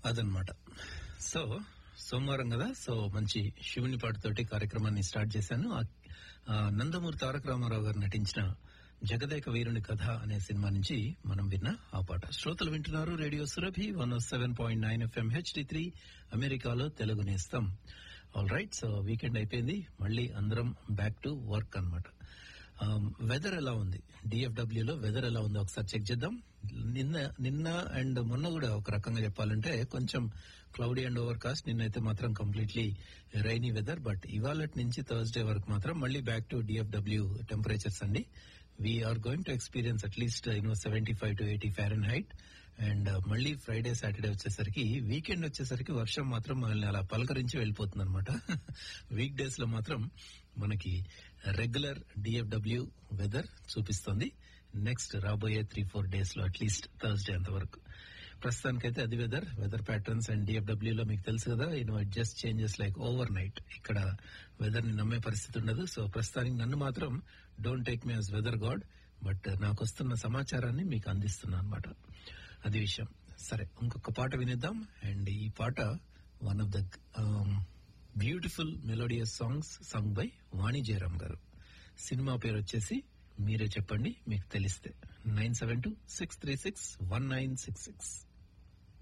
అదనమాట సో సోమవారం కదా సో మంచి శివుని పాటతోటి కార్యక్రమాన్ని స్టార్ట్ చేశాను ఆ- ఆ నందమూరి తారక రామారావు గారు నటించిన జగదేక వీరుని కథ అనే సినిమా నుంచి మనం విన్న ఆ పాట శ్రోతలు వింటున్నారు radio Surabhi one seven point nine FM HD three అమెరికాలో తెలుగు నేస్తాం ఆల్ రైట్ సో వీకెండ్ అయిపోయింది మళ్ళీ అందరం బ్యాక్ టు వర్క్ అన్నమాట వెదర్ ఎలా ఉంది డిఎఫ్డబ్ల్యూ లో వెదర్ ఎలా ఉందో ఒకసారి చెక్ చేద్దాం నిన్న నిన్న అండ్ మొన్న కూడా ఒక రకంగా చెప్పాలంటే కొంచెం క్లౌడీ అండ్ ఓవర్ కాస్ట్ నిన్నైతే మాత్రం కంప్లీట్లీ రైనీ వెదర్ బట్ ఇవాళ నుంచి థర్స్డే వరకు మాత్రం మళ్ళీ బ్యాక్ టు డిఎఫ్డబ్ల్యూ టెంపరేచర్స్ అండి we're going to experience at least you know seventy five to eighty Fahrenheit and మళ్ళీ ఫ్రైడే సాటర్డే వచ్చేసరికి వీకెండ్ వచ్చేసరికి వర్షం మాత్రం మనల్ని అలా పలకరించి వెళ్ళిపోతుంది అనమాట వీక్ డేస్ లో మాత్రం మనకి రెగ్యులర్ డిఎఫ్డబ్ల్యూ వెదర్ చూపిస్తుంది నెక్స్ట్ రాబోయే త్రీ ఫోర్ డేస్ లో అట్లీస్ట్ థర్స్డే అంతవరకు ప్రస్తుతానికైతే అది weather weather patterns and DFW లో మీకు తెలుసు కదా you know it just changes like overnight ఇక్కడ వెదర్ ని నమ్మే పరిస్థితి ఉండదు సో ప్రస్తుతానికి నన్ను మాత్రం don't take me as weather god but నాకు వస్తున్న సమాచారాన్ని మీకు అందిస్తున్నా అనమాట అది విషయం సరే ఇంకొక పాట వినిద్దాం అండ్ ఈ పాట one of the beautiful melodious songs song by Vani Jayaram గారు సినిమా పేరు వచ్చేసి మీరే చెప్పండి మీకు తెలిస్తే nine seven two six three six one nine six six